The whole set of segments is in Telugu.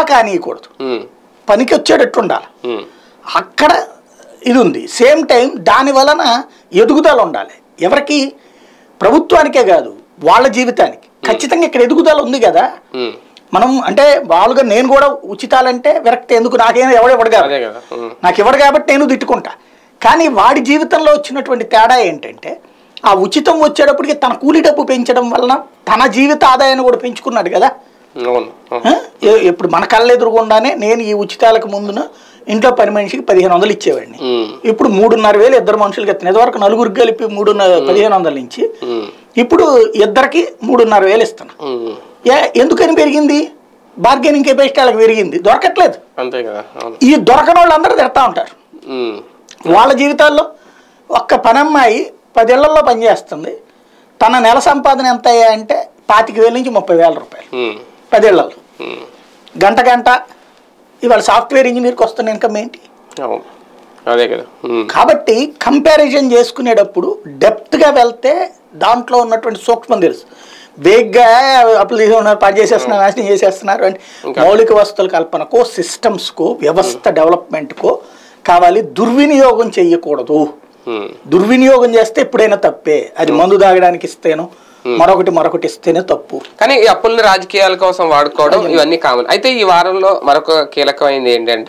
కానీయకూడదు ఉమ్, పనికి వచ్చేటట్టు ఉండాలి ఉమ్, అక్కడ ఇది ఉంది సేమ్ టైం దాని వలన ఎదుగుదల ఉండాలి ఎవరికి ప్రభుత్వానికే కాదు వాళ్ళ జీవితానికి ఖచ్చితంగా ఇక్కడ ఎదుగుదల ఉంది కదా ఉమ్. మనం అంటే మామూలుగా నేను కూడా ఉచితాలంటే విరక్తి ఎందుకు నాకేం ఎవడెవడు కాదు అదే కదా ఉమ్, నాకు ఇవ్వడు కాబట్టి నేను తిట్టుకుంటా కానీ వాడి జీవితంలో వచ్చినటువంటి తేడా ఏంటంటే ఆ ఉచితం వచ్చేటప్పటికి తన కూలి డబ్బు పెంచడం వలన తన జీవిత ఆదాయాన్ని కూడా పెంచుకున్నాడు కదా అవును అవును. ఆ? ఎ- ఇప్పుడు మన కళ్ళెదురుగుండానే నేను ఈ ఉచితాలకు ముందున ఇంట్లో పని మనిషికి పదిహేను వందలు ఇచ్చేవాడిని ఉమ్, ఇప్పుడు మూడున్నర వేలు ఇద్దరు మనుషులకి ఎత్తున్నాయి ఇదివరకు నలుగురికి కలిపి మూడున్నర పదిహేను వందల నుంచి ఉమ్, ఇప్పుడు ఇద్దరికి మూడున్నర వేలు ఇస్తున్నా ఉమ్. ఏ ఎందుకని పెరిగింది బార్గెనింగ్ కెపాసిటీ వాళ్ళకి పెరిగింది దొరకట్లేదు అంతే కదా అవును ఈ దొరకని వాళ్ళందరూ తిడతా ఉంటారు ఉమ్, వాళ్ళ జీవితాల్లో ఒక్క పనమ్మాయి పదేళ్లలో పనిచేస్తుంది తన నెల సంపాదన ఎంత అయ్యా అంటే పాతిక వేల నుంచి ముప్పై వేల రూపాయలు ఉమ్, పదేళ్లలో ఉమ్. గంట గంట ఇవాళ సాఫ్ట్వేర్ ఇంజనీర్కి వస్తున్న ఇన్కమ్ ఏంటి అవును అదే కదా ఉమ్, కాబట్టి కంపారిజన్ చేసుకునేటప్పుడు డెప్త్గా వెళ్తే దాంట్లో ఉన్నటువంటి సూక్ష్మం తెలుసు వేగ్గా అప్పులు తీసుకున్నారు పాటు చేసేస్తున్నారు నాశనం చేసేస్తున్నారు అంటే మౌలిక వస్తువుల కల్పనకో సిస్టమ్స్కో వ్యవస్థ డెవలప్మెంట్కో కావాలి దుర్వినియోగం చెయ్యకూడదు ఉమ్. దుర్వినియోగం చేస్తే ఎప్పుడైనా తప్పే అది మందు తాగడానికి ఇస్తేనో మరొకటి మరొకటి ఇస్తేనే తప్పు కానీ ఈ అప్పుల్ని రాజకీయాల కోసం వాడుకోవడం ఇవన్నీ కామన్ అయితే ఈ వారంలో మరొక కీలకమైనది ఏంటంటే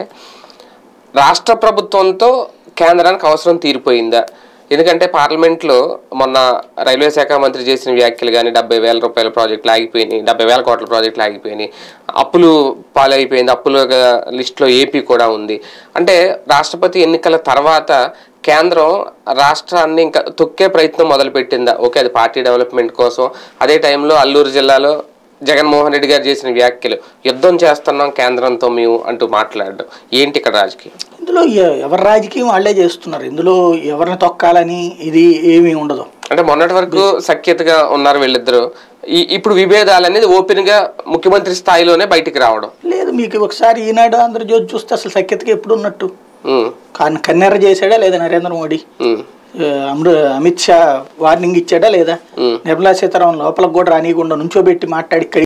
రాష్ట్ర ప్రభుత్వంతో కేంద్రానికి అవసరం తీరిపోయిందా ఎందుకంటే పార్లమెంట్లో మొన్న రైల్వే శాఖ మంత్రి చేసిన వ్యాఖ్యలు కానీ డెబ్బై వేల రూపాయల ప్రాజెక్టులు ఆగిపోయినాయి డెబ్బై వేల కోట్ల ప్రాజెక్టులు ఆగిపోయినాయి అప్పులు పాలైపోయింది అప్పుల లిస్టులో ఏపీ కూడా ఉంది అంటే రాష్ట్రపతి ఎన్నికల తర్వాత కేంద్రం రాష్ట్రాన్ని ఇంకా తొక్కే ప్రయత్నం మొదలుపెట్టిందా ఓకే అది పార్టీ డెవలప్మెంట్ కోసం అదే టైంలో అల్లూరు జిల్లాలో జగన్మోహన్ రెడ్డి గారు చేసిన వ్యాఖ్యలు యుద్ధం చేస్తున్నాం కేంద్రంతో మేము అంటూ మాట్లాడడం ఏంటి ఇక్కడ రాజకీయం ఇందులో ఎ- ఎవరి రాజకీయం వాళ్ళే చేస్తున్నారు ఇందులో ఎవరిని తొక్కాలని ఇది ఏమీ ఉండదు అంటే మొన్నటి వరకు సఖ్యతగా ఉన్నారు వీళ్ళిద్దరు ఈ ఇప్పుడు విభేదాలు అనేది ఓపెన్ గా ముఖ్యమంత్రి స్థాయిలోనే బయటికి రావడం లేదు మీకు ఒకసారి ఈనాడు ఆంధ్రజ్యోతి చూస్తే అసలు సఖ్యతకి ఎప్పుడు ఉన్నట్టు ఉమ్, కానీ కన్నెర చేశాడా లేదా నరేంద్ర మోడీ ఉమ్, ఆ, అమృ అమిత్ షా వార్నింగ్ ఇచ్చాడా లేదా ఉమ్. నిర్మలా సీతారామన్ లోపలికి కూడా రానియకుండా నుంచోబెట్టి మాట్లాడి ఇక్కడ